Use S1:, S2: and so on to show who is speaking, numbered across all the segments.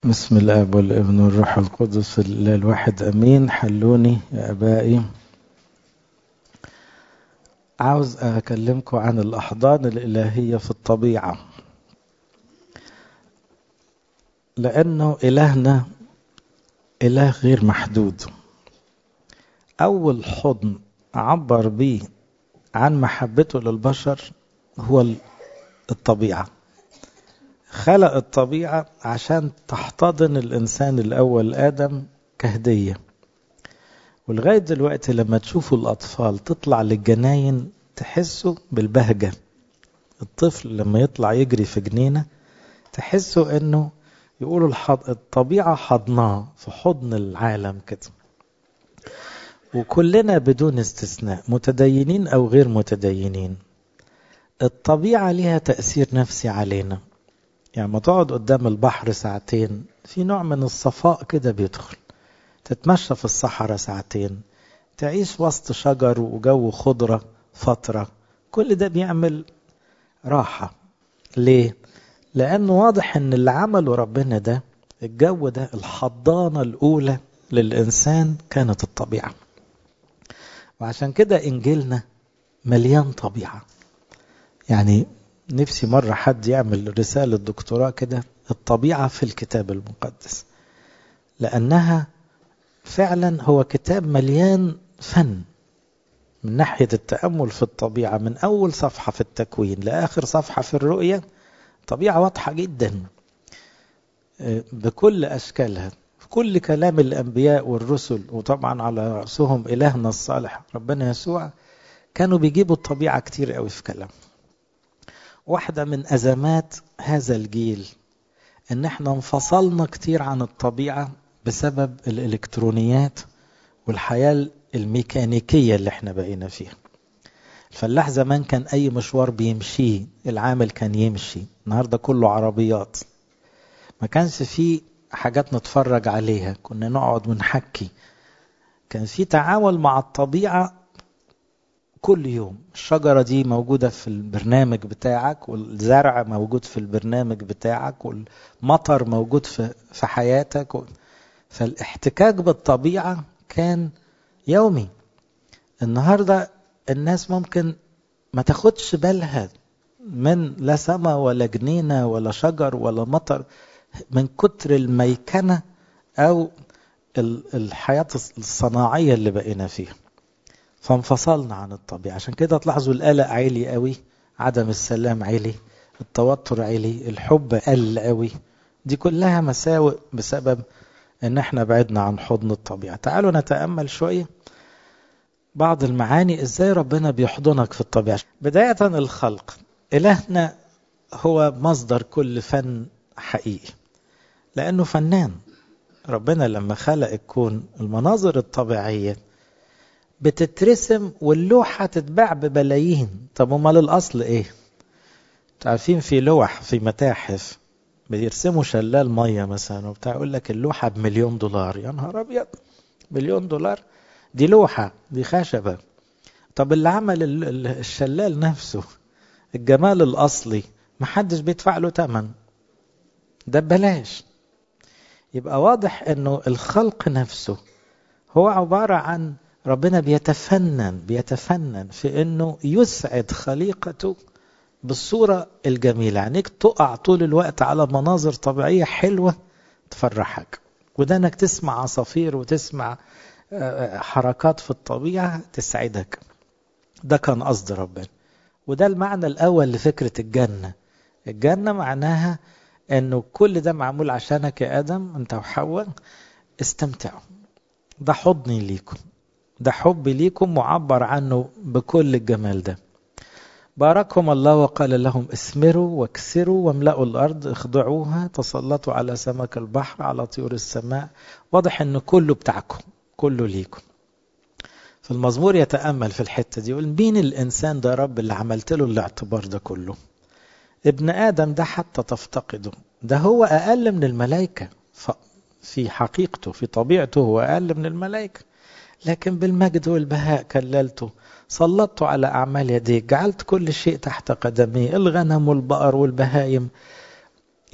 S1: بسم الاب والابن والروح القدس الاله الواحد امين حلوني يا ابائي عاوز اكلمكم عن الاحضان الالهيه في الطبيعه لانه الهنا اله غير محدود اول حضن عبر بيه عن محبته للبشر هو الطبيعه خلق الطبيعة عشان تحتضن الإنسان الأول آدم كهدية ولغاية دلوقتي لما تشوفوا الأطفال تطلع للجناين تحسوا بالبهجة الطفل لما يطلع يجري في جنينة تحسوا أنه يقولوا الحض... الطبيعة حضناه في حضن العالم كده وكلنا بدون استثناء متدينين أو غير متدينين الطبيعة لها تأثير نفسي علينا يعني ما تقعد قدام البحر ساعتين في نوع من الصفاء كده بيدخل تتمشى في الصحراء ساعتين تعيش وسط شجر وجو خضرة فترة كل ده بيعمل راحة ليه؟ لأنه واضح أن اللي عمله ربنا ده الجو ده الحضانة الأولى للإنسان كانت الطبيعة وعشان كده إنجيلنا مليان طبيعة يعني نفسي مرة حد يعمل رسالة دكتوراه كده الطبيعة في الكتاب المقدس لأنها فعلا هو كتاب مليان فن من ناحية التأمل في الطبيعة من أول صفحة في التكوين لآخر صفحة في الرؤية طبيعة واضحة جدا بكل أشكالها في كل كلام الأنبياء والرسل وطبعا على رأسهم إلهنا الصالح ربنا يسوع كانوا بيجيبوا الطبيعة كتير قوي في كلام واحدة من أزمات هذا الجيل إن احنا انفصلنا كتير عن الطبيعة بسبب الإلكترونيات والحياة الميكانيكية اللي احنا بقينا فيها الفلاح زمان كان أي مشوار بيمشيه العامل كان يمشي النهاردة كله عربيات ما كانش فيه حاجات نتفرج عليها كنا نقعد ونحكي كان في تعامل مع الطبيعة كل يوم الشجرة دي موجودة في البرنامج بتاعك والزرع موجود في البرنامج بتاعك والمطر موجود في في حياتك فالاحتكاك بالطبيعة كان يومي النهاردة الناس ممكن ما تاخدش بالها من لا سما ولا جنينة ولا شجر ولا مطر من كتر الميكنة أو الحياة الصناعية اللي بقينا فيها فانفصلنا عن الطبيعة عشان كده تلاحظوا القلق عالي قوي عدم السلام عالي التوتر عالي الحب قل قوي دي كلها مساوئ بسبب ان احنا بعدنا عن حضن الطبيعة تعالوا نتأمل شوية بعض المعاني ازاي ربنا بيحضنك في الطبيعة بداية الخلق إلهنا هو مصدر كل فن حقيقي لأنه فنان ربنا لما خلق الكون المناظر الطبيعية بتترسم واللوحة تتباع ببلايين طب امال الاصل ايه عارفين في لوح في متاحف بيرسموا شلال ميه مثلا وبتاع يقول لك اللوحه بمليون دولار يا نهار ابيض مليون دولار دي لوحه دي خشبه طب اللي عمل الشلال نفسه الجمال الاصلي محدش بيدفع له ثمن ده ببلاش يبقى واضح انه الخلق نفسه هو عباره عن ربنا بيتفنن بيتفنن في انه يسعد خليقته بالصورة الجميلة عينيك تقع طول الوقت على مناظر طبيعية حلوة تفرحك وده انك تسمع عصافير وتسمع حركات في الطبيعة تسعدك ده كان قصد ربنا وده المعنى الأول لفكرة الجنة الجنة معناها انه كل ده معمول عشانك يا آدم انت وحواء استمتعوا ده حضني ليكم ده حب ليكم معبر عنه بكل الجمال ده باركهم الله وقال لهم اسمروا واكسروا واملأوا الأرض اخضعوها تسلطوا على سمك البحر على طيور السماء واضح ان كله بتاعكم كله ليكم في المزمور يتأمل في الحتة دي يقول مين الإنسان ده رب اللي عملت له الاعتبار ده كله ابن آدم ده حتى تفتقده ده هو أقل من الملائكة في حقيقته في طبيعته هو أقل من الملائكة لكن بالمجد والبهاء كللته سلطت على أعمال يديك جعلت كل شيء تحت قدمي الغنم والبقر والبهايم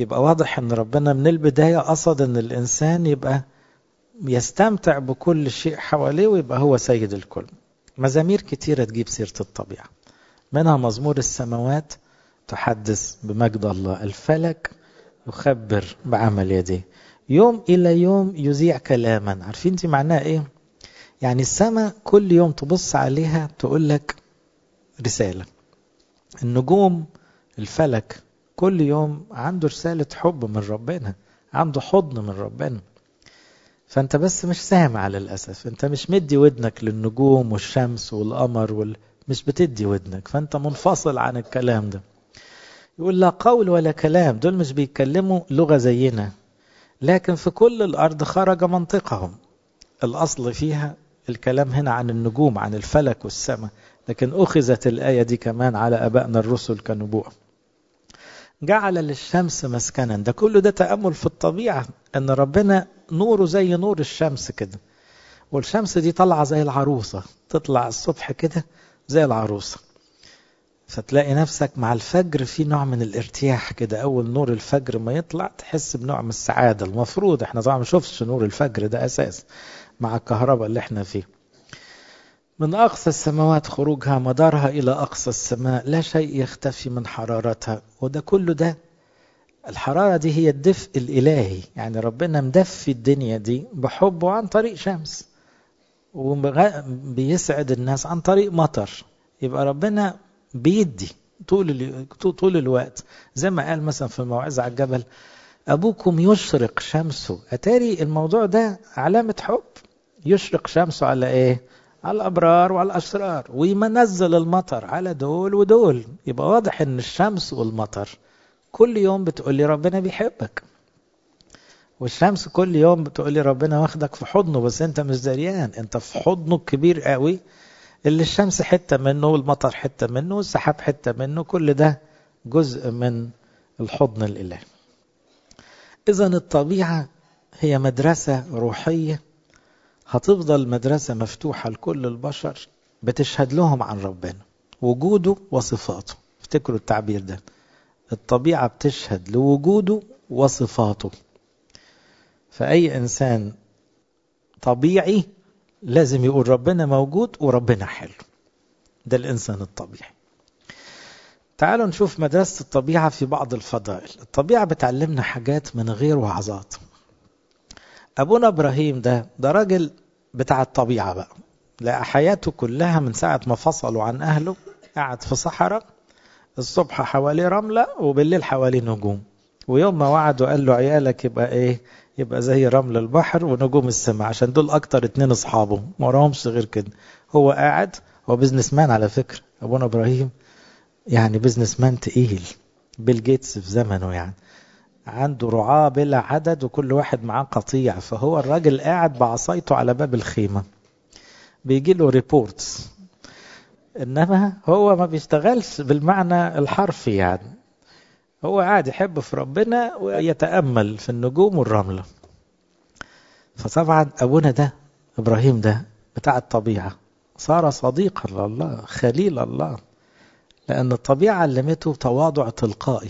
S1: يبقى واضح ان ربنا من البداية قصد ان الانسان يبقى يستمتع بكل شيء حواليه ويبقى هو سيد الكل مزامير كتيرة تجيب سيرة الطبيعة منها مزمور السماوات تحدث بمجد الله الفلك يخبر بعمل يديه يوم إلى يوم يذيع كلاما عارفين دي معناها إيه يعني السماء كل يوم تبص عليها تقول لك رسالة النجوم الفلك كل يوم عنده رسالة حب من ربنا عنده حضن من ربنا فانت بس مش سامع للأسف انت مش مدي ودنك للنجوم والشمس والقمر وال... مش بتدي ودنك فانت منفصل عن الكلام ده يقول لا قول ولا كلام دول مش بيتكلموا لغة زينا لكن في كل الأرض خرج منطقهم الأصل فيها الكلام هنا عن النجوم عن الفلك والسماء لكن أخذت الآية دي كمان على أبائنا الرسل كنبوءة جعل للشمس مسكنا ده كله ده تأمل في الطبيعة أن ربنا نوره زي نور الشمس كده والشمس دي طالعة زي العروسة تطلع الصبح كده زي العروسة فتلاقي نفسك مع الفجر في نوع من الارتياح كده أول نور الفجر ما يطلع تحس بنوع من السعادة المفروض احنا طبعا ما شوفش نور الفجر ده أساس مع الكهرباء اللي احنا فيه من أقصى السماوات خروجها مدارها إلى أقصى السماء لا شيء يختفي من حرارتها وده كله ده الحرارة دي هي الدفء الإلهي يعني ربنا مدفي الدنيا دي بحبه عن طريق شمس وبيسعد الناس عن طريق مطر يبقى ربنا بيدي طول طول الوقت زي ما قال مثلا في الموعظة على الجبل أبوكم يشرق شمسه أتاري الموضوع ده علامة حب يشرق شمسه على إيه؟ على الأبرار وعلى الأشرار وينزل المطر على دول ودول يبقى واضح إن الشمس والمطر كل يوم بتقول لي ربنا بيحبك والشمس كل يوم بتقول لي ربنا واخدك في حضنه بس انت مش دريان انت في حضنه كبير قوي اللي الشمس حتة منه والمطر حتة منه والسحاب حتة منه كل ده جزء من الحضن الإلهي إذا الطبيعة هي مدرسة روحية هتفضل مدرسة مفتوحة لكل البشر بتشهد لهم عن ربنا وجوده وصفاته افتكروا التعبير ده الطبيعة بتشهد لوجوده وصفاته فأي إنسان طبيعي لازم يقول ربنا موجود وربنا حلو ده الإنسان الطبيعي تعالوا نشوف مدرسة الطبيعة في بعض الفضائل الطبيعة بتعلمنا حاجات من غير وعظات أبونا إبراهيم ده ده راجل بتاع الطبيعة بقى لقى حياته كلها من ساعة ما فصلوا عن أهله قعد في صحراء الصبح حواليه رملة وبالليل حواليه نجوم ويوم ما وعد وقال له عيالك يبقى ايه يبقى زي رمل البحر ونجوم السماء عشان دول اكتر اتنين اصحابه ما وراهمش غير كده هو قاعد هو بيزنس مان على فكرة ابونا ابراهيم يعني بيزنس مان تقيل بيل جيتس في زمنه يعني عنده رعاة بلا عدد وكل واحد معاه قطيع فهو الراجل قاعد بعصايته على باب الخيمة بيجي له ريبورتس انما هو ما بيشتغلش بالمعنى الحرفي يعني هو قاعد يحب في ربنا ويتأمل في النجوم والرملة فطبعا أبونا ده إبراهيم ده بتاع الطبيعة صار صديقا لله خليل الله لأن الطبيعة علمته تواضع تلقائي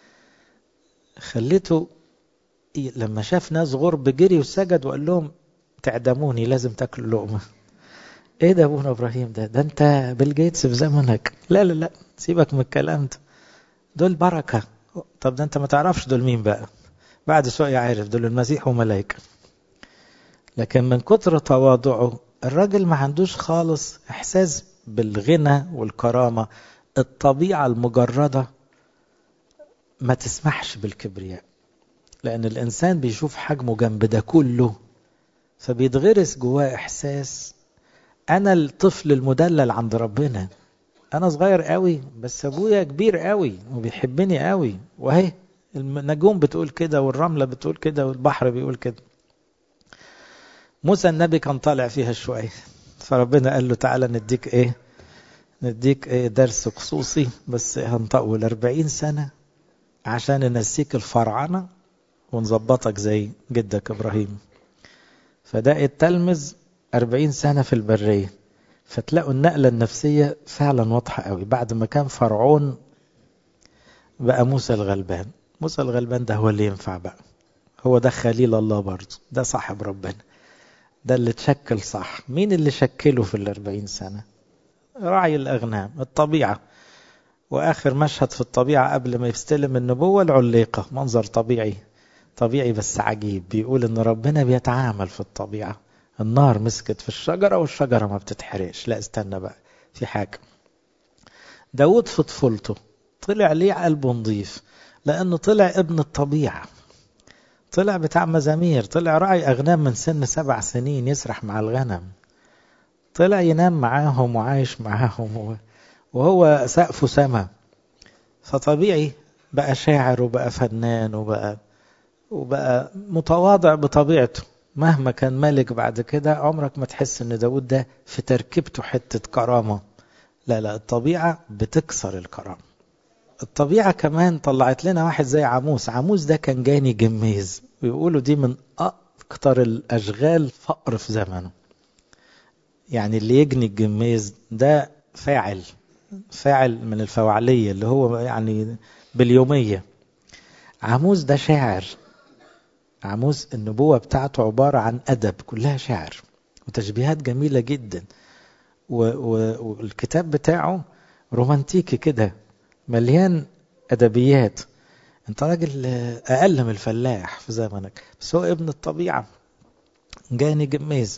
S1: خليته لما شاف ناس غرب جري وسجد وقال لهم تعدموني لازم تاكلوا لقمه ايه ده ابونا ابراهيم ده ده انت بيل جيتس في زمنك لا لا لا سيبك من الكلام ده دول بركه طب ده انت ما تعرفش دول مين بقى بعد شويه عارف دول المسيح وملائكه لكن من كتر تواضعه الراجل ما عندوش خالص احساس بالغنى والكرامه الطبيعه المجرده ما تسمحش بالكبرياء لان الانسان بيشوف حجمه جنب ده كله فبيتغرس جواه احساس انا الطفل المدلل عند ربنا انا صغير قوي بس ابويا كبير قوي وبيحبني قوي وهي النجوم بتقول كده والرمله بتقول كده والبحر بيقول كده موسى النبي كان طالع فيها شويه فربنا قال له تعالى نديك ايه نديك ايه درس خصوصي بس هنطول 40 سنه عشان ننسيك الفرعنه ونظبطك زي جدك ابراهيم فده التلمذ 40 سنة في البرية فتلاقوا النقلة النفسية فعلا واضحة قوي بعد ما كان فرعون بقى موسى الغلبان موسى الغلبان ده هو اللي ينفع بقى هو ده خليل الله برضه ده صاحب ربنا ده اللي تشكل صح مين اللي شكله في الأربعين سنة راعي الأغنام الطبيعة وآخر مشهد في الطبيعة قبل ما يستلم النبوة العليقة منظر طبيعي طبيعي بس عجيب بيقول إن ربنا بيتعامل في الطبيعة النار مسكت في الشجرة والشجرة ما بتتحرقش لا استنى بقى في حاجة داود في طفولته طلع ليه قلبه نظيف لأنه طلع ابن الطبيعة طلع بتاع مزامير طلع راعي أغنام من سن سبع سنين يسرح مع الغنم طلع ينام معاهم وعايش معاهم وهو سقفه سما فطبيعي بقى شاعر وبقى فنان وبقى وبقى متواضع بطبيعته مهما كان ملك بعد كده عمرك ما تحس ان داود ده في تركيبته حتة كرامة لا لا الطبيعة بتكسر الكرامة الطبيعة كمان طلعت لنا واحد زي عاموس عاموس ده كان جاني جميز ويقولوا دي من أكتر الأشغال فقر في زمنه يعني اللي يجني الجميز ده فاعل فاعل من الفواعلية اللي هو يعني باليومية عاموس ده شاعر عاموس النبوة بتاعته عبارة عن أدب كلها شعر وتشبيهات جميلة جدا و و والكتاب بتاعه رومانتيكي كده مليان أدبيات انت راجل أقل من الفلاح في زمنك بس هو ابن الطبيعة جاني جميز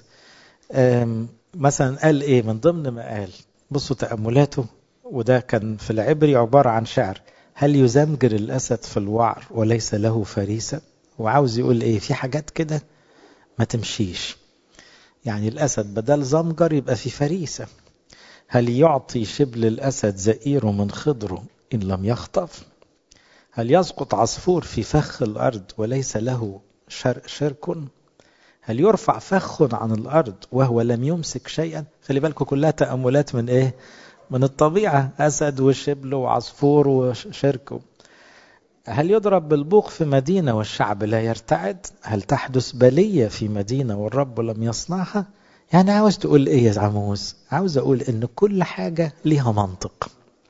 S1: مثلا قال ايه من ضمن ما قال بصوا تأملاته وده كان في العبري عبارة عن شعر هل يزمجر الأسد في الوعر وليس له فريسة وعاوز يقول ايه في حاجات كده ما تمشيش يعني الأسد بدل زمجر يبقى في فريسة هل يعطي شبل الأسد زئيره من خضره إن لم يخطف هل يسقط عصفور في فخ الأرض وليس له شر شرك هل يرفع فخ عن الأرض وهو لم يمسك شيئا خلي بالكم كلها تأملات من إيه من الطبيعة أسد وشبل وعصفور وشرك هل يضرب بالبوق في مدينة والشعب لا يرتعد هل تحدث بلية في مدينة والرب لم يصنعها يعني عاوز تقول ايه يا عموس عاوز اقول ان كل حاجة ليها منطق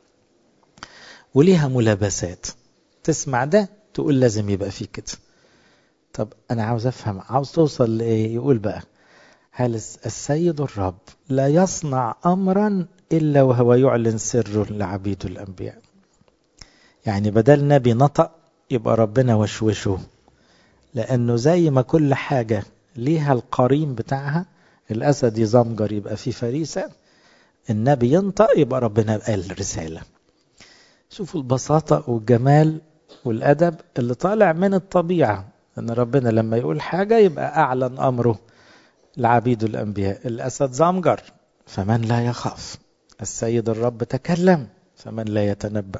S1: وليها ملابسات تسمع ده تقول لازم يبقى فيه كده طب انا عاوز افهم عاوز توصل لايه يقول بقى هل السيد الرب لا يصنع امرا الا وهو يعلن سره لعبيد الانبياء يعني بدل نبي نطق يبقى ربنا وشوشه لانه زي ما كل حاجة ليها القرين بتاعها الاسد يزمجر يبقى فيه فريسة النبي ينطق يبقى ربنا قال رسالة شوفوا البساطة والجمال والأدب اللي طالع من الطبيعة أن ربنا لما يقول حاجة يبقى أعلن أمره لعبيد الأنبياء الأسد زمجر فمن لا يخاف السيد الرب تكلم فمن لا يتنبأ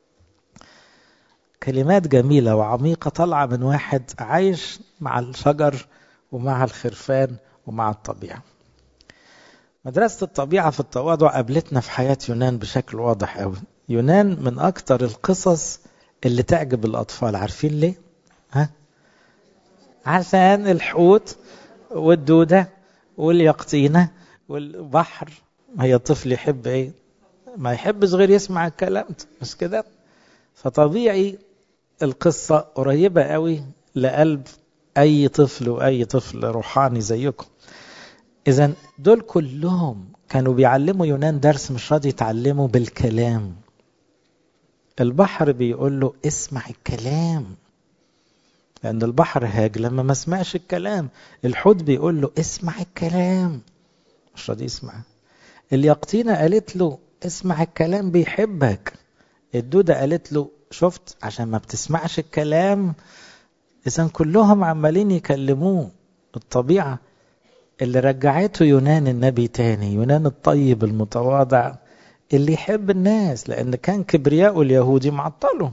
S1: كلمات جميلة وعميقة طالعة من واحد عايش مع الشجر ومع الخرفان ومع الطبيعة مدرسة الطبيعة في التواضع قابلتنا في حياة يونان بشكل واضح قوي يونان من أكتر القصص اللي تعجب الأطفال عارفين ليه؟ ها؟ عشان الحوت والدودة واليقطينة والبحر هي الطفل يحب ايه؟ ما يحبش غير يسمع الكلام مش كده؟ فطبيعي القصة قريبة قوي لقلب أي طفل وأي طفل روحاني زيكم إذا دول كلهم كانوا بيعلموا يونان درس مش راضي يتعلموا بالكلام البحر بيقول له اسمع الكلام لأن البحر هاج لما ما سمعش الكلام الحوت بيقول له اسمع الكلام مش راضي يسمع اليقطينة قالت له اسمع الكلام بيحبك الدودة قالت له شفت عشان ما بتسمعش الكلام إذا كلهم عمالين يكلموه الطبيعة اللي رجعته يونان النبي تاني يونان الطيب المتواضع اللي يحب الناس لأن كان كبرياء اليهودي معطله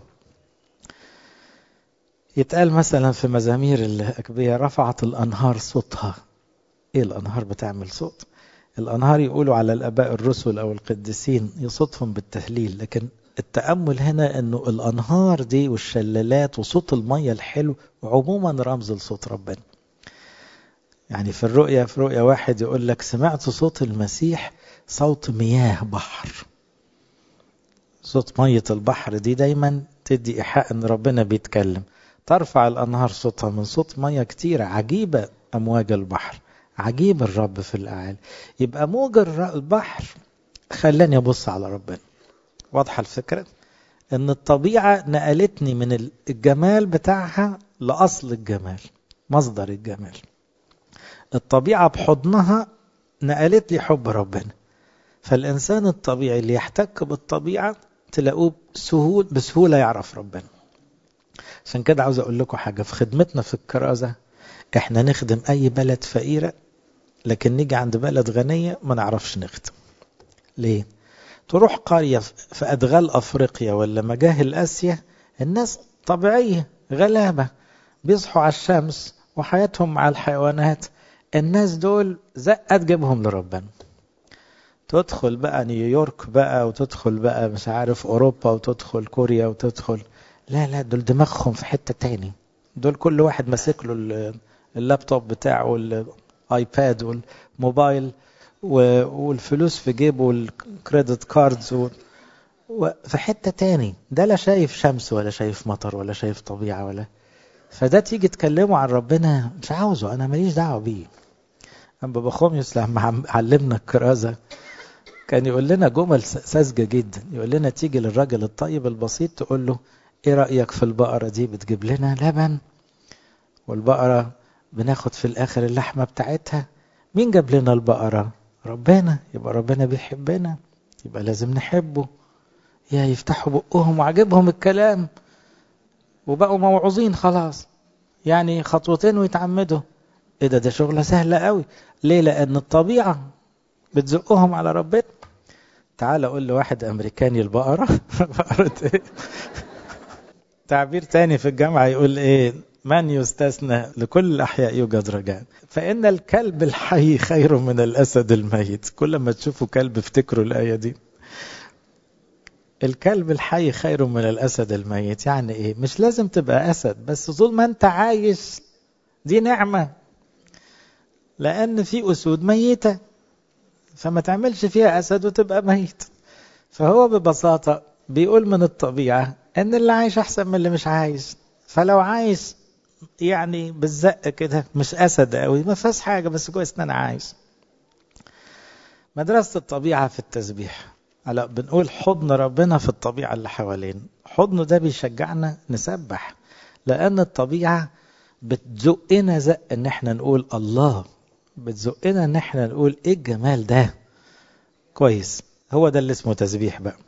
S1: يتقال مثلا في مزامير الأكبية رفعت الأنهار صوتها إيه الأنهار بتعمل صوت الأنهار يقولوا على الآباء الرسل أو القديسين يصوتهم بالتهليل لكن التأمل هنا أنه الأنهار دي والشلالات وصوت المية الحلو عموما رمز لصوت ربنا يعني في الرؤية في رؤية واحد يقول لك سمعت صوت المسيح صوت مياه بحر صوت مية البحر دي دايما تدي إيحاء إن ربنا بيتكلم ترفع الأنهار صوتها من صوت مية كتيرة عجيبة أمواج البحر عجيب الرب في الأعالي يبقى موج البحر خلاني أبص على ربنا واضحة الفكرة إن الطبيعة نقلتني من الجمال بتاعها لأصل الجمال مصدر الجمال الطبيعة بحضنها نقلت لي حب ربنا فالإنسان الطبيعي اللي يحتك بالطبيعة تلاقوه بسهول بسهولة يعرف ربنا عشان كده عاوز أقول لكم حاجة في خدمتنا في الكرازة إحنا نخدم أي بلد فقيرة لكن نيجي عند بلد غنية ما نعرفش نخدم ليه؟ تروح قرية في أدغال أفريقيا ولا مجاهل آسيا الناس طبيعية غلابة بيصحوا على الشمس وحياتهم مع الحيوانات الناس دول زقة تجيبهم لربنا تدخل بقى نيويورك بقى وتدخل بقى مش عارف أوروبا وتدخل كوريا وتدخل لا لا دول دماغهم في حتة تاني دول كل واحد ماسك له اللابتوب بتاعه والايباد والموبايل والفلوس في جيبه والكريدت كاردز و... في حتة تاني ده لا شايف شمس ولا شايف مطر ولا شايف طبيعة ولا فده تيجي تكلمه عن ربنا مش عاوزه انا ماليش دعوه بيه اما بابا خوميوس لما علمنا الكرازه كان يقول لنا جمل ساذجه جدا يقول لنا تيجي للراجل الطيب البسيط تقول له ايه رايك في البقره دي بتجيب لنا لبن والبقره بناخد في الاخر اللحمه بتاعتها مين جاب لنا البقره ربنا يبقى ربنا بيحبنا يبقى لازم نحبه يا يفتحوا بقهم وعجبهم الكلام وبقوا موعوظين خلاص يعني خطوتين ويتعمدوا ايه ده ده شغله سهله قوي ليه لان الطبيعه بتزقهم على ربنا تعال اقول لواحد امريكاني البقره بقره ايه تعبير تاني في الجامعه يقول ايه من يستثنى لكل الاحياء يوجد رجاء فان الكلب الحي خير من الاسد الميت كل ما تشوفوا كلب افتكروا الايه دي الكلب الحي خير من الأسد الميت يعني إيه مش لازم تبقى أسد بس طول ما أنت عايش دي نعمة لأن في أسود ميتة فما تعملش فيها أسد وتبقى ميت فهو ببساطة بيقول من الطبيعة إن اللي عايش أحسن من اللي مش عايش فلو عايش يعني بالزق كده مش أسد قوي ما فيهاش حاجة بس كويس إن أنا عايش مدرسة الطبيعة في التسبيح هلا بنقول حضن ربنا في الطبيعة اللي حوالينا حضنه ده بيشجعنا نسبح لأن الطبيعة بتزقنا زق ان احنا نقول الله بتزقنا ان احنا نقول ايه الجمال ده كويس هو ده اللي اسمه تسبيح بقى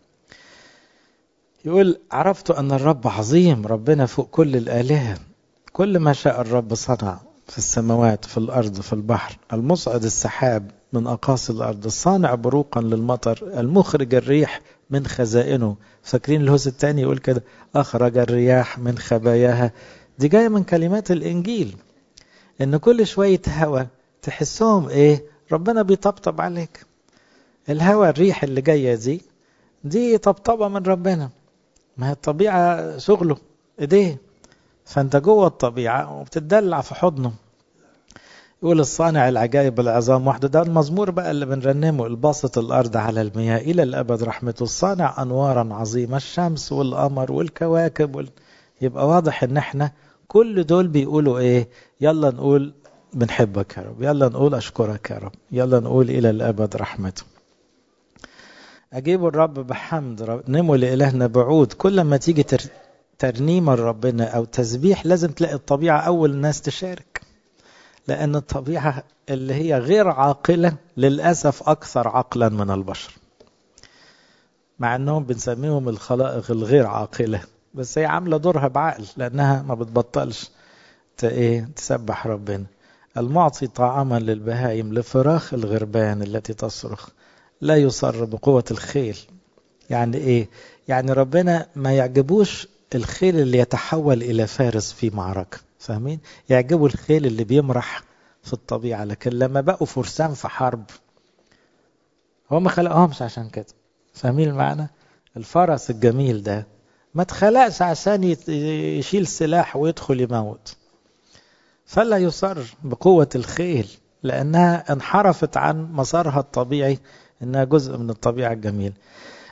S1: يقول عرفت ان الرب عظيم ربنا فوق كل الآلهة كل ما شاء الرب صنع في السماوات في الأرض في البحر المصعد السحاب من أقاصي الأرض الصانع بروقا للمطر المخرج الريح من خزائنه فاكرين الهوس الثاني يقول كده أخرج الرياح من خباياها دي جاية من كلمات الإنجيل إن كل شوية هوا تحسهم إيه ربنا بيطبطب عليك الهوا الريح اللي جاية دي دي طبطبة من ربنا ما هي الطبيعة شغله إيديه فأنت جوه الطبيعة وبتدلع في حضنه يقول الصانع العجائب العظام وحده ده المزمور بقى اللي بنرنمه الباسط الأرض على المياه إلى الأبد رحمته الصانع أنوارا عظيمة الشمس والقمر والكواكب وال... يبقى واضح إن إحنا كل دول بيقولوا إيه يلا نقول بنحبك يا رب يلا نقول أشكرك يا رب يلا نقول إلى الأبد رحمته أجيب الرب بحمد رب نمو لإلهنا بعود كل ما تيجي تر... ترنيمة لربنا أو تسبيح لازم تلاقي الطبيعة أول الناس تشارك لأن الطبيعة اللي هي غير عاقلة للأسف أكثر عقلا من البشر مع أنهم بنسميهم الخلائق الغير عاقلة بس هي عاملة دورها بعقل لأنها ما بتبطلش إيه تسبح ربنا المعطي طعاما للبهائم لفراخ الغربان التي تصرخ لا يصر بقوة الخيل يعني إيه يعني ربنا ما يعجبوش الخيل اللي يتحول إلى فارس في معركة فاهمين يعجبوا الخيل اللي بيمرح في الطبيعة لكن لما بقوا فرسان في حرب هو ما خلقهمش عشان كده فاهمين المعنى الفرس الجميل ده ما اتخلقش عشان يشيل سلاح ويدخل يموت فلا يصر بقوة الخيل لأنها انحرفت عن مسارها الطبيعي إنها جزء من الطبيعة الجميلة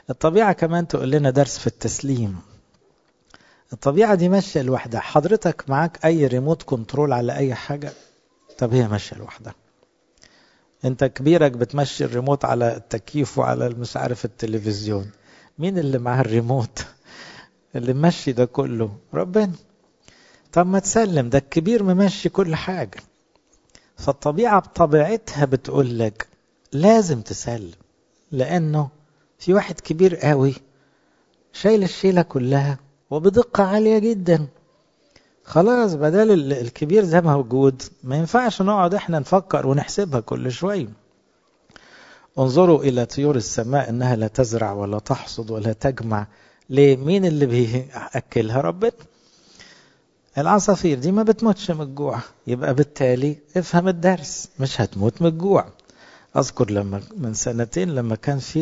S1: الطبيعة كمان تقول لنا درس في التسليم الطبيعة دي ماشية لوحدها حضرتك معاك أي ريموت كنترول على أي حاجة طب هي ماشية لوحدها انت كبيرك بتمشي الريموت على التكييف وعلى مش عارف التلفزيون مين اللي معاه الريموت اللي ممشي ده كله ربنا طب ما تسلم ده الكبير ممشي كل حاجة فالطبيعة بطبيعتها بتقول لك لازم تسلم لأنه في واحد كبير قوي شايل الشيلة كلها وبدقة عالية جدا خلاص بدل الكبير ده موجود ما ينفعش نقعد احنا نفكر ونحسبها كل شوية انظروا إلى طيور السماء إنها لا تزرع ولا تحصد ولا تجمع ليه مين اللي بيأكلها ربنا العصافير دي ما بتموتش من الجوع يبقى بالتالي افهم الدرس مش هتموت من الجوع أذكر لما من سنتين لما كان في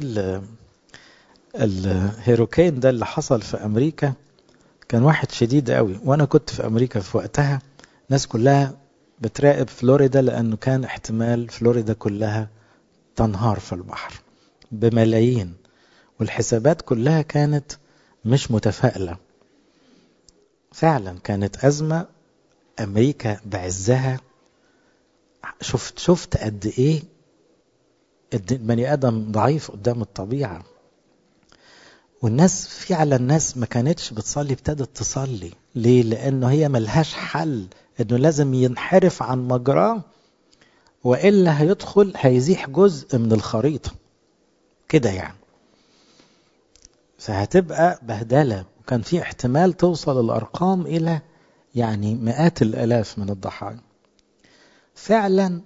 S1: الهيروكين ده اللي حصل في أمريكا كان واحد شديد قوي وأنا كنت في أمريكا في وقتها الناس كلها بتراقب فلوريدا لأنه كان احتمال فلوريدا كلها تنهار في البحر بملايين والحسابات كلها كانت مش متفائلة فعلا كانت أزمة أمريكا بعزها شفت شفت قد إيه البني آدم ضعيف قدام الطبيعة والناس فعلا الناس ما كانتش بتصلي ابتدت تصلي ليه لأنه هي ملهاش حل أنه لازم ينحرف عن مجراه وإلا هيدخل هيزيح جزء من الخريطة كده يعني فهتبقى بهدلة وكان في احتمال توصل الأرقام إلى يعني مئات الآلاف من الضحايا فعلا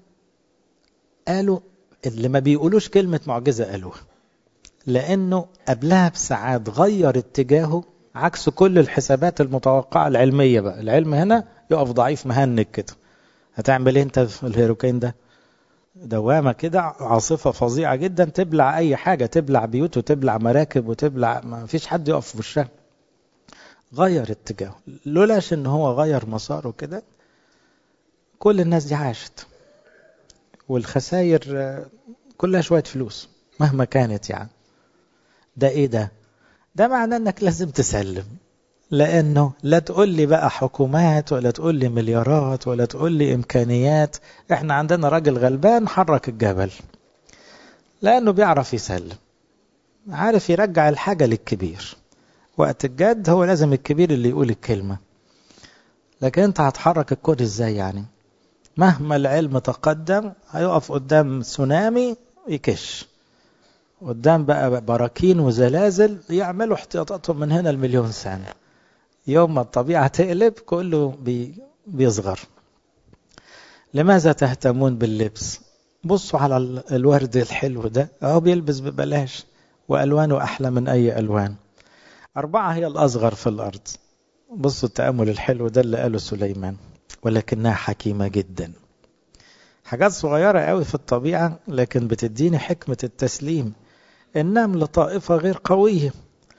S1: قالوا اللي ما بيقولوش كلمة معجزة قالوها لأنه قبلها بساعات غير اتجاهه عكس كل الحسابات المتوقعة العلمية بقى العلم هنا يقف ضعيف مهنج كده هتعمل ايه انت في الهيروكين ده دوامة كده عاصفة فظيعة جدا تبلع أي حاجة تبلع بيوت وتبلع مراكب وتبلع ما فيش حد يقف في وشها غير اتجاهه لولاش ان هو غير مساره كده كل الناس دي عاشت والخسائر كلها شوية فلوس مهما كانت يعني ده ايه ده ده معناه انك لازم تسلم لانه لا تقول لي بقى حكومات ولا تقول لي مليارات ولا تقول لي امكانيات احنا عندنا راجل غلبان حرك الجبل لانه بيعرف يسلم عارف يرجع الحاجة للكبير وقت الجد هو لازم الكبير اللي يقول الكلمة لكن انت هتحرك الكون ازاي يعني مهما العلم تقدم هيقف قدام تسونامي يكش قدام بقى براكين وزلازل يعملوا احتياطاتهم من هنا المليون سنة يوم ما الطبيعة تقلب كله بي بيصغر لماذا تهتمون باللبس بصوا على الورد الحلو ده اهو بيلبس ببلاش وألوانه أحلى من أي ألوان أربعة هي الأصغر في الأرض بصوا التأمل الحلو ده اللي قاله سليمان ولكنها حكيمة جدا حاجات صغيرة قوي في الطبيعة لكن بتديني حكمة التسليم النمل طائفة غير قوية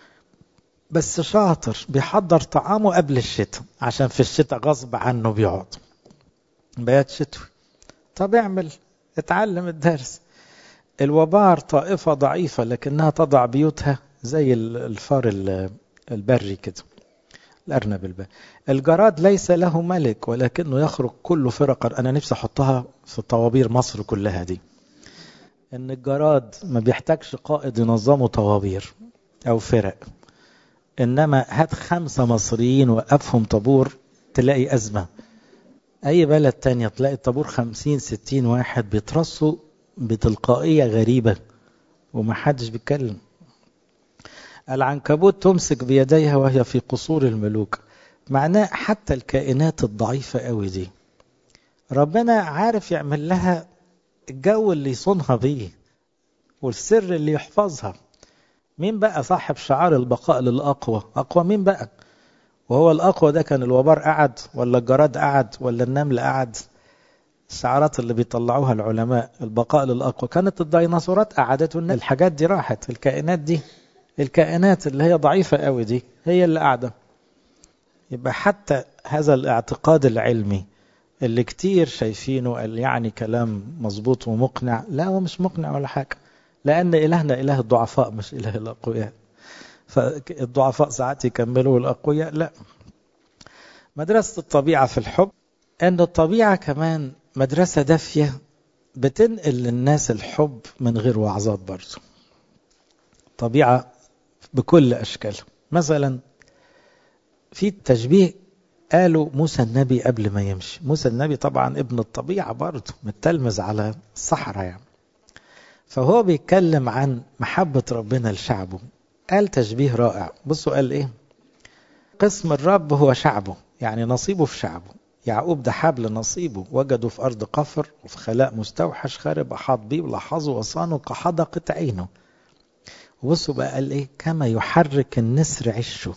S1: بس شاطر بيحضر طعامه قبل الشتاء عشان في الشتاء غصب عنه بيقعد بيات شتوي طب اعمل اتعلم الدرس الوبار طائفة ضعيفة لكنها تضع بيوتها زي الفار البري كده الأرنب البري الجراد ليس له ملك ولكنه يخرج كل فرقا أنا نفسي أحطها في طوابير مصر كلها دي إن الجراد ما بيحتاجش قائد ينظمه طوابير أو فرق إنما هات خمسة مصريين وقفهم طابور تلاقي أزمة أي بلد تانية تلاقي الطابور خمسين ستين واحد بيترصوا بتلقائية غريبة ومحدش بيتكلم العنكبوت تمسك بيديها وهي في قصور الملوك معناه حتى الكائنات الضعيفة قوي دي ربنا عارف يعمل لها الجو اللي يصونها بيه والسر اللي يحفظها مين بقى صاحب شعار البقاء للأقوى أقوى مين بقى وهو الأقوى ده كان الوبار قعد ولا الجراد قعد ولا النمل قعد الشعارات اللي بيطلعوها العلماء البقاء للأقوى كانت الديناصورات قعدت الحاجات دي راحت الكائنات دي الكائنات اللي هي ضعيفة قوي دي هي اللي قاعدة يبقى حتى هذا الاعتقاد العلمي اللي كتير شايفينه يعني كلام مظبوط ومقنع لا هو مش مقنع ولا حاجة لأن إلهنا إله الضعفاء مش إله الأقوياء فالضعفاء ساعات يكملوا الأقوياء لا مدرسة الطبيعة في الحب أن الطبيعة كمان مدرسة دافية بتنقل للناس الحب من غير وعظات برضه طبيعة بكل أشكالها مثلا في تشبيه قالوا موسى النبي قبل ما يمشي موسى النبي طبعا ابن الطبيعة برضه متلمذ على الصحراء يعني فهو بيتكلم عن محبة ربنا لشعبه قال تشبيه رائع بصوا قال ايه قسم الرب هو شعبه يعني نصيبه في شعبه يعقوب ده حبل نصيبه وجده في أرض قفر وفي خلاء مستوحش خارب أحاط بيه ولاحظه وصانه كحدقة عينه وبصوا بقى قال ايه كما يحرك النسر عشه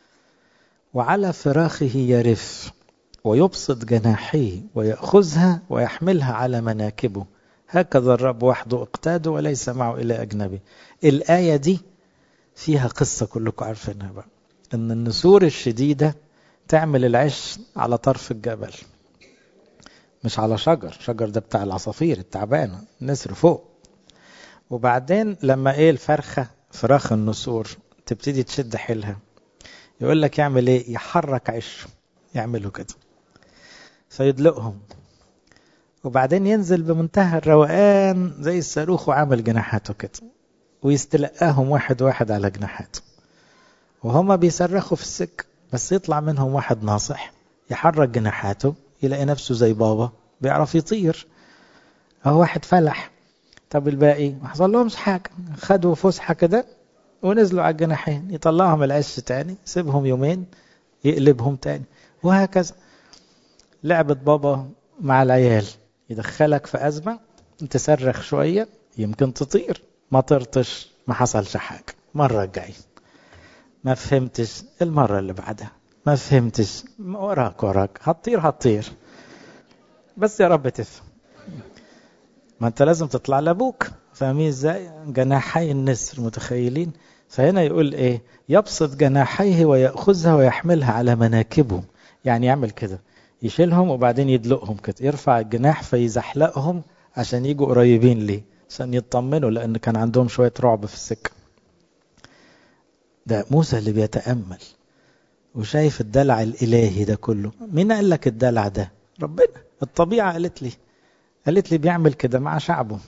S1: وعلى فراخه يرف ويبسط جناحيه ويأخذها ويحملها على مناكبه هكذا الرب وحده اقتاده وليس معه إلى أجنبي الآية دي فيها قصة كلكم عارفينها بقى أن النسور الشديدة تعمل العش على طرف الجبل مش على شجر شجر ده بتاع العصافير التعبانة النسر فوق وبعدين لما ايه الفرخة فراخ النسور تبتدي تشد حيلها يقول لك يعمل ايه يحرك عشه يعملوا كده فيدلقهم وبعدين ينزل بمنتهى الروقان زي الصاروخ وعامل جناحاته كده ويستلقاهم واحد واحد على جناحاته وهما بيصرخوا في السكة بس يطلع منهم واحد ناصح يحرك جناحاته يلاقي نفسه زي بابا بيعرف يطير أو واحد فلح طب الباقي ما حصل لهمش حاجة خدوا فسحة كده ونزلوا على الجناحين يطلعهم العش تاني يسيبهم يومين يقلبهم تاني وهكذا لعبة بابا مع العيال يدخلك في أزمة تصرخ شوية يمكن تطير ما طرتش ما حصلش حاجة مرة الجاية ما فهمتش المرة اللي بعدها ما فهمتش وراك وراك هتطير هتطير بس يا رب تفهم ما انت لازم تطلع لابوك فاهمين ازاي جناحي النسر متخيلين فهنا يقول ايه يبسط جناحيه ويأخذها ويحملها على مناكبه يعني يعمل كده يشيلهم وبعدين يدلقهم كده يرفع الجناح فيزحلقهم عشان يجوا قريبين ليه عشان يطمنوا لان كان عندهم شوية رعب في السكة ده موسى اللي بيتأمل وشايف الدلع الإلهي ده كله مين قال لك الدلع ده ربنا الطبيعة قالت لي قالت لي بيعمل كده مع شعبه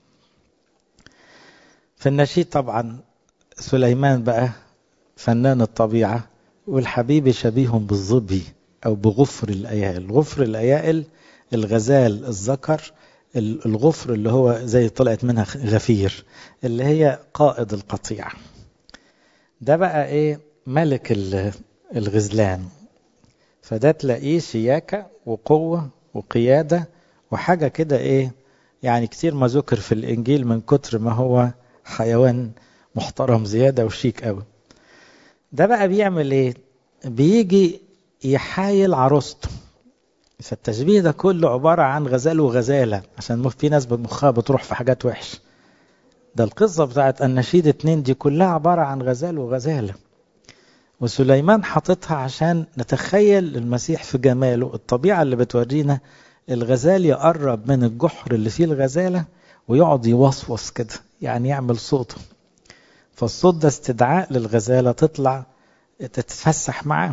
S1: في النشيد طبعا سليمان بقى فنان الطبيعة والحبيب شبيه بالظبي أو بغفر الأيائل غفر الأيائل الغزال الذكر الغفر اللي هو زي طلعت منها غفير اللي هي قائد القطيع ده بقى ايه ملك الغزلان فده تلاقيه شياكة وقوة وقيادة وحاجة كده ايه يعني كتير ما ذكر في الانجيل من كتر ما هو حيوان محترم زيادة وشيك قوي ده بقى بيعمل ايه بيجي يحايل عروسته فالتشبيه ده كله عبارة عن غزال وغزالة عشان في ناس بمخها بتروح في حاجات وحش ده القصة بتاعت النشيد اتنين دي كلها عبارة عن غزال وغزالة وسليمان حاططها عشان نتخيل المسيح في جماله الطبيعة اللي بتورينا الغزال يقرب من الجحر اللي فيه الغزالة ويقعد يوصوص كده يعني يعمل صوته فالصوت ده استدعاء للغزالة تطلع تتفسح معاه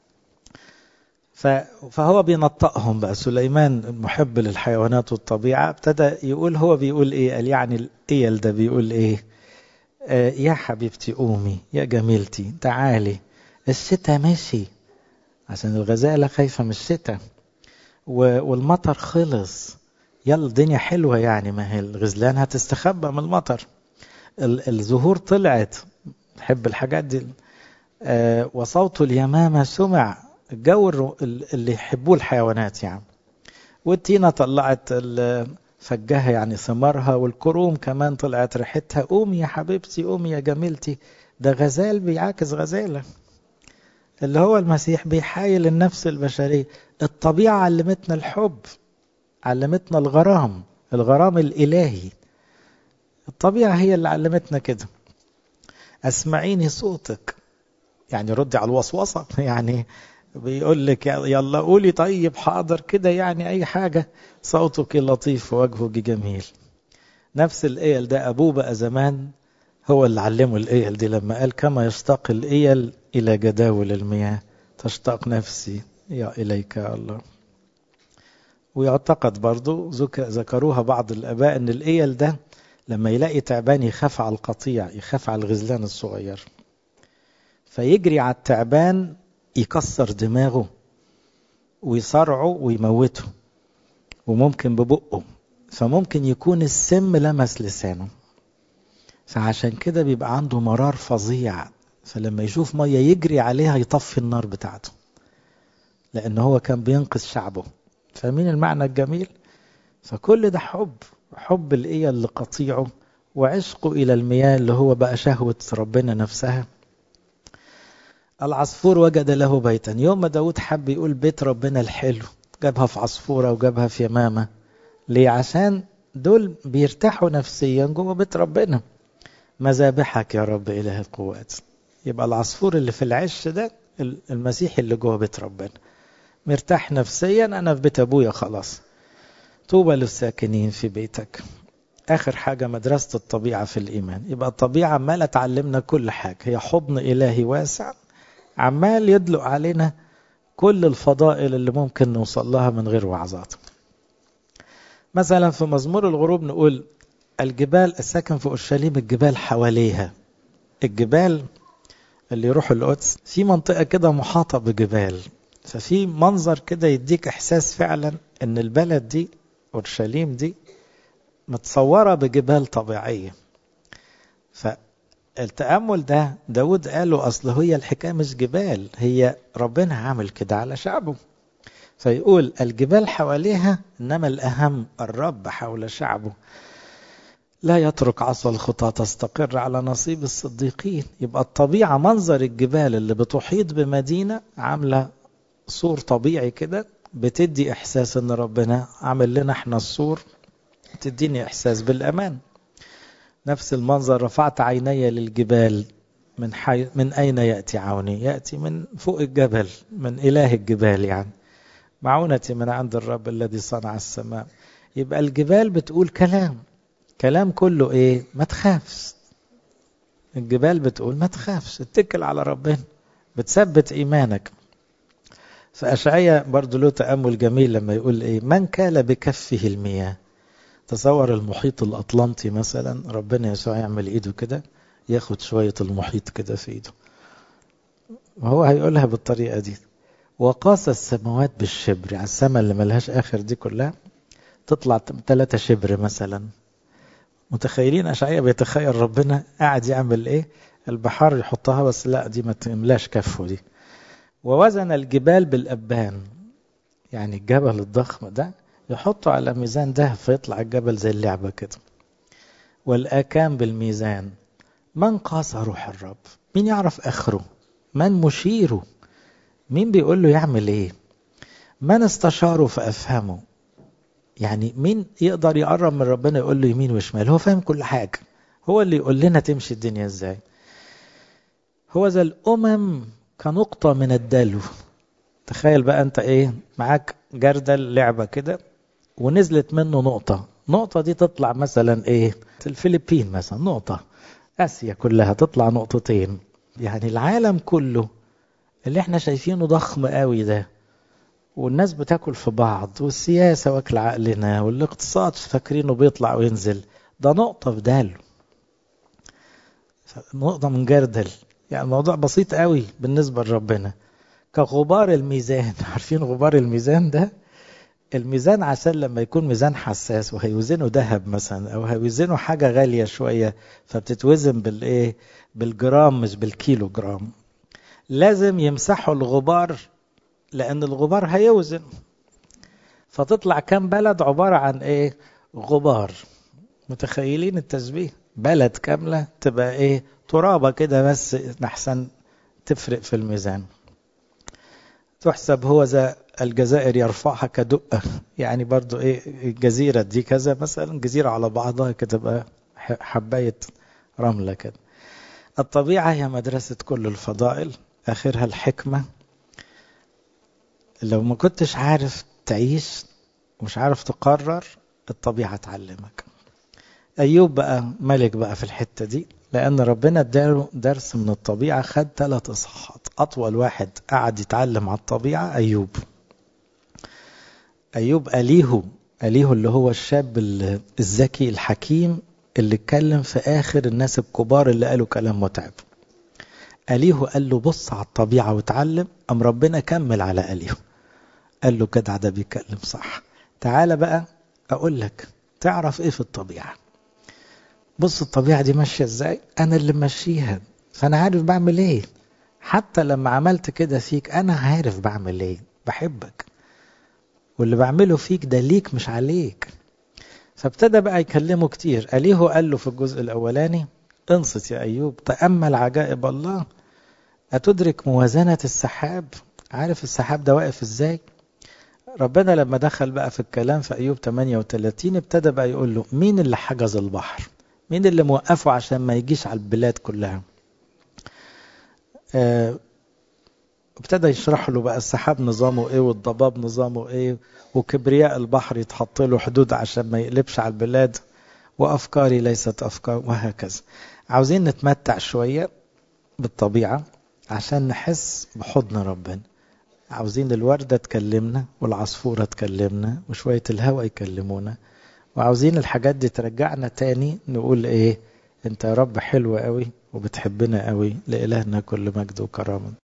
S1: فهو بينطقهم بقى سليمان محب للحيوانات والطبيعة ابتدى يقول هو بيقول ايه قال يعني الايل ده بيقول ايه آه يا حبيبتي قومي يا جميلتي تعالي الشتاء ماشي عشان الغزالة خايفة من الشتاء والمطر خلص يلا الدنيا حلوة يعني ما هي الغزلان هتستخبى من المطر الزهور طلعت تحب الحاجات دي آه وصوت اليمامة سمع الجو اللي يحبوه الحيوانات يعني والتينة طلعت فجها يعني ثمارها والكروم كمان طلعت ريحتها قومي يا حبيبتي قومي يا جميلتي ده غزال بيعاكس غزالة اللي هو المسيح بيحايل النفس البشرية الطبيعة علمتنا الحب علمتنا الغرام الغرام الإلهي الطبيعة هي اللي علمتنا كده أسمعيني صوتك يعني ردي على الوسوسة يعني بيقول لك يلا قولي طيب حاضر كده يعني أي حاجة صوتك لطيف ووجهك جميل نفس الإيل ده أبوه بقى زمان هو اللي علمه الإيل دي لما قال كما يشتاق الإيل إلى جداول المياه تشتاق نفسي يا إليك يا الله ويعتقد برضو ذكروها بعض الآباء أن الإيل ده لما يلاقي تعبان يخاف على القطيع يخاف على الغزلان الصغير فيجري على التعبان يكسر دماغه ويصرعه ويموته وممكن ببقه فممكن يكون السم لمس لسانه فعشان كده بيبقى عنده مرار فظيع فلما يشوف ميه يجري عليها يطفي النار بتاعته لان هو كان بينقذ شعبه فاهمين المعنى الجميل فكل ده حب حب الايه لقطيعه وعشقه الى المياه اللي هو بقى شهوه ربنا نفسها العصفور وجد له بيتا يوم ما داود حب يقول بيت ربنا الحلو جابها في عصفوره وجابها في يمامه ليه عشان دول بيرتاحوا نفسيا جوه بيت ربنا مذابحك يا رب اله القوات يبقى العصفور اللي في العش ده المسيح اللي جوه بيت ربنا مرتاح نفسيا انا في بيت ابويا خلاص طوبى للساكنين في بيتك اخر حاجه مدرسه الطبيعه في الايمان يبقى الطبيعه عماله تعلمنا كل حاجه هي حضن الهي واسع عمال يدلق علينا كل الفضائل اللي ممكن نوصل لها من غير وعظات مثلا في مزمور الغروب نقول الجبال الساكن في اورشليم الجبال حواليها الجبال اللي يروحوا القدس في منطقه كده محاطه بجبال ففي منظر كده يديك احساس فعلا ان البلد دي اورشليم دي متصوره بجبال طبيعيه فالتامل ده داود قاله اصل هي الحكايه مش جبال هي ربنا عامل كده على شعبه فيقول الجبال حواليها انما الاهم الرب حول شعبه لا يترك عصا الخطى تستقر على نصيب الصديقين يبقى الطبيعة منظر الجبال اللي بتحيط بمدينة عاملة سور طبيعي كده بتدي إحساس إن ربنا عامل لنا إحنا السور تديني إحساس بالأمان نفس المنظر رفعت عيني للجبال من حي... من أين يأتي عوني يأتي من فوق الجبل من إله الجبال يعني معونتي من عند الرب الذي صنع السماء يبقى الجبال بتقول كلام كلام كله ايه ما تخافش الجبال بتقول ما تخافش اتكل على ربنا بتثبت ايمانك فأشعية برضو له تأمل جميل لما يقول ايه من كال بكفه المياه تصور المحيط الأطلنطي مثلا ربنا يسوع يعمل ايده كده ياخد شوية المحيط كده في ايده وهو هيقولها بالطريقة دي وقاس السماوات بالشبر على السماء اللي ملهاش آخر دي كلها تطلع ثلاثة شبر مثلا متخيلين أشعية بيتخيل ربنا قاعد يعمل إيه البحار يحطها بس لا دي ما تملاش كفه دي ووزن الجبال بالأبان يعني الجبل الضخم ده يحطه على ميزان دهب فيطلع الجبل زي اللعبة كده والآكام بالميزان من قاس روح الرب مين يعرف آخره من مشيره مين بيقول له يعمل ايه من استشاره فافهمه يعني مين يقدر يقرب من ربنا يقول له يمين وشمال هو فاهم كل حاجه هو اللي يقول لنا تمشي الدنيا ازاي هو ذا الامم كنقطه من الدلو تخيل بقى انت ايه معاك جردل لعبه كده ونزلت منه نقطه نقطه دي تطلع مثلا ايه الفلبين مثلا نقطه اسيا كلها تطلع نقطتين يعني العالم كله اللي احنا شايفينه ضخم قوي ده والناس بتاكل في بعض والسياسة واكل عقلنا والاقتصاد فاكرينه بيطلع وينزل ده نقطة في داله نقطة من جردل يعني الموضوع بسيط قوي بالنسبة لربنا كغبار الميزان عارفين غبار الميزان ده الميزان عشان لما يكون ميزان حساس وهيوزنه ذهب مثلا او هيوزنه حاجة غالية شوية فبتتوزن بالايه بالجرام مش بالكيلو جرام لازم يمسحوا الغبار لأن الغبار هيوزن فتطلع كم بلد عبارة عن إيه غبار متخيلين التشبيه بلد كاملة تبقى إيه ترابة كده بس أحسن تفرق في الميزان تحسب هو ذا الجزائر يرفعها كدقة يعني برضو إيه الجزيرة دي كذا مثلا جزيرة على بعضها كتبقى حباية رملة كده الطبيعة هي مدرسة كل الفضائل آخرها الحكمة لو ما كنتش عارف تعيش ومش عارف تقرر الطبيعة تعلمك أيوب بقى ملك بقى في الحتة دي لأن ربنا اداله درس من الطبيعة خد ثلاث إصحاحات أطول واحد قعد يتعلم على الطبيعة أيوب أيوب أليهو أليهو اللي هو الشاب الذكي الحكيم اللي اتكلم في آخر الناس الكبار اللي قالوا كلام متعب أليهو قال له بص على الطبيعة وتعلم أم ربنا كمل على أليهو قال له جدع ده بيتكلم صح تعالى بقى أقول لك تعرف إيه في الطبيعة بص الطبيعة دي ماشية إزاي أنا اللي ماشيها فأنا عارف بعمل إيه حتى لما عملت كده فيك أنا عارف بعمل إيه بحبك واللي بعمله فيك ده ليك مش عليك فابتدى بقى يكلمه كتير أليه قال له في الجزء الأولاني انصت يا أيوب تأمل عجائب الله أتدرك موازنة السحاب عارف السحاب ده واقف إزاي ربنا لما دخل بقى في الكلام في أيوب 38 ابتدى بقى يقول له مين اللي حجز البحر مين اللي موقفه عشان ما يجيش على البلاد كلها آه ابتدى يشرح له بقى السحاب نظامه ايه والضباب نظامه ايه وكبرياء البحر يتحط له حدود عشان ما يقلبش على البلاد وافكاري ليست افكار وهكذا عاوزين نتمتع شويه بالطبيعه عشان نحس بحضن ربنا عاوزين الوردة تكلمنا والعصفورة تكلمنا وشوية الهواء يكلمونا وعاوزين الحاجات دي ترجعنا تاني نقول ايه انت يا رب حلو قوي وبتحبنا قوي لإلهنا كل مجد وكرامه